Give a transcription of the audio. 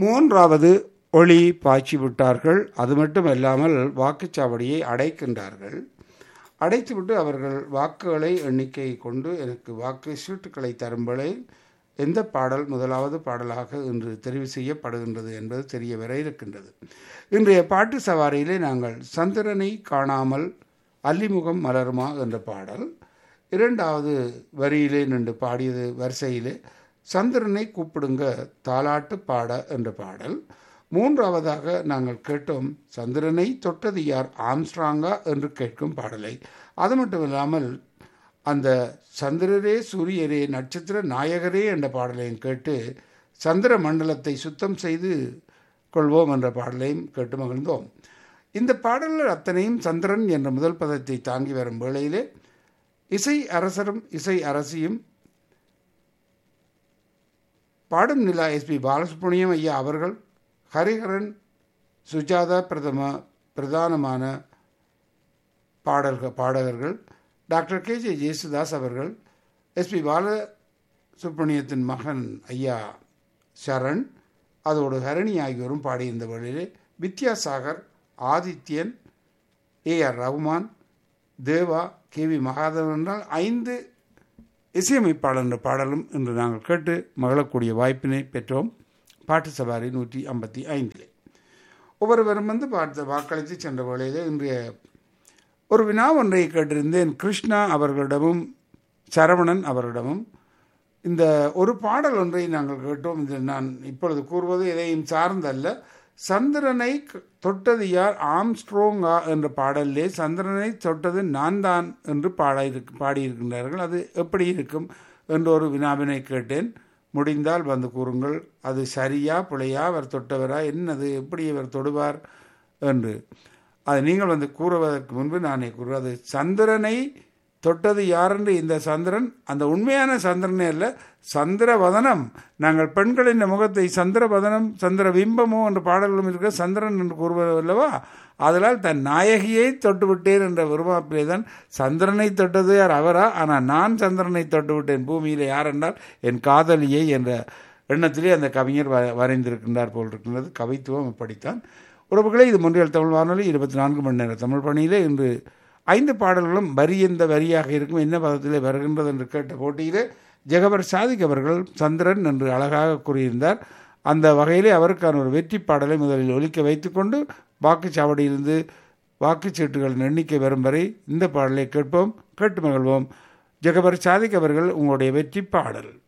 மூன்றாவது ஒளி பாய்ச்சி விட்டார்கள் அது மட்டுமல்லாமல் வாக்குச்சாவடியை அடைக்கின்றார்கள் அடைத்துவிட்டு அவர்கள் வாக்குகளை எண்ணிக்கை கொண்டு எனக்கு வாக்கு சீட்டுக்களை தரும்படி எந்த பாடல் முதலாவது பாடலாக இன்று தெரிவு செய்யப்படுகின்றது என்பது தெரிய வர இருக்கின்றது இன்றைய பாட்டு சவாரியிலே நாங்கள் சந்திரனை காணாமல் அல்லிமுகம் மலருமா என்ற பாடல் இரண்டாவது வரியிலே நின்று பாடியது வரிசையிலே சந்திரனை கூப்பிடுங்க தாலாட்டு பாட என்ற பாடல் மூன்றாவதாக நாங்கள் கேட்டோம் சந்திரனை தொட்டது யார் ஆம்ஸ்ட்ராங்கா என்று கேட்கும் பாடலை அது மட்டும் இல்லாமல் அந்த சந்திரரே சூரியரே நட்சத்திர நாயகரே என்ற பாடலையும் கேட்டு சந்திர மண்டலத்தை சுத்தம் செய்து கொள்வோம் என்ற பாடலையும் கேட்டு மகிழ்ந்தோம் இந்த பாடல்கள் அத்தனையும் சந்திரன் என்ற முதல் பதத்தை தாங்கி வரும் வேளையிலே இசை அரசரும் இசை அரசியும் பாடும் நிலா எஸ்பி பாலசுப்ரமணியம் ஐயா அவர்கள் ஹரிஹரன் சுஜாதா பிரதம பிரதானமான பாடல்கள் பாடகர்கள் டாக்டர் கே ஜே ஜேசுதாஸ் அவர்கள் எஸ்பி பால சுப்பிரமணியத்தின் மகன் ஐயா சரண் அதோடு ஹரணி ஆகியோரும் பாடியிருந்த வழியிலே Vidyasagar Adityan A R Rahman Deva K V Mahadevan என்றால் ஐந்து இசையமைப்பாளர் என்ற பாடலும் இன்று நாங்கள் கேட்டு மகிழக்கூடிய வாய்ப்பினை பெற்றோம் பாட்டு சவாரி நூற்றி ஐம்பத்தி ஐந்திலே ஒவ்வொருவரும் வந்து பார்த்து வாக்களித்து சென்ற வேளையிலே இன்றைய ஒரு வினா ஒன்றை கேட்டிருந்தேன் கிருஷ்ணா அவர்களிடமும் சரவணன் அவரிடமும் இந்த ஒரு பாடல் ஒன்றை நாங்கள் கேட்டோம் இது நான் இப்பொழுது கூறுவது எதையும் சார்ந்தல்ல சந்திரனை தொட்டது யார் ஆம்ஸ்ட்ரோங்கா என்ற பாடலிலே சந்திரனை தொட்டது நான் தான் என்று பாட பாடியிருக்கின்றார்கள் அது எப்படி இருக்கும் என்று ஒரு வினாவினை கேட்டேன் முடிந்தால் வந்து கூறுங்கள் அது சரியா பிழையா அவர் தொட்டவரா என்னது எப்படி இவர் தொடுவார் என்று அது நீங்கள் வந்து கூறுவதற்கு முன்பு நானே கூறுவது அது சந்திரனை தொட்டது யாரென்று இந்த சந்திரன் அந்த உண்மையான சந்திரனே அல்ல சந்திரவதனம் நாங்கள் பெண்களின் முகத்தை சந்திரவதனம் சந்திர பிம்பமோ என்ற பாடல்களும் இருக்க சந்திரன் என்று கூறுவது அல்லவா அதனால் தன் நாயகியை தொட்டு விட்டேன் என்ற உருவாப்பிலே தான் சந்திரனை தொட்டது யார் அவரா ஆனால் நான் சந்திரனை தொட்டு விட்டேன் பூமியில் யார் என்றால் என் காதலியை என்ற எண்ணத்திலே அந்த கவிஞர் வ வரைந்திருக்கின்றார் போல் இருக்கின்றது கவித்துவம் இப்படித்தான் உறவுகளே இது முன்றியல் தமிழ் வானொலி இருபத்தி நான்கு மணி நேர தமிழ் பணியிலே இன்று ஐந்து பாடல்களும் வரி எந்த வரியாக இருக்கும் என்ன பதத்திலே வருகின்றது என்று கேட்ட போட்டியிலே ஜெகவர் சாதிக் அவர்கள் சந்திரன் என்று அழகாக கூறியிருந்தார் அந்த வகையிலே அவருக்கான ஒரு வெற்றி பாடலை முதலில் ஒலிக்க வைத்துக்கொண்டு வாக்குச்சாவடியிலிருந்து வாக்குச்சீட்டுகளின் எண்ணிக்கை வரும் வரை இந்த பாடலை கேட்போம் கேட்டு மகிழ்வோம் ஜெகவர் சாதிக் அவர்கள் உங்களுடைய வெற்றி பாடல்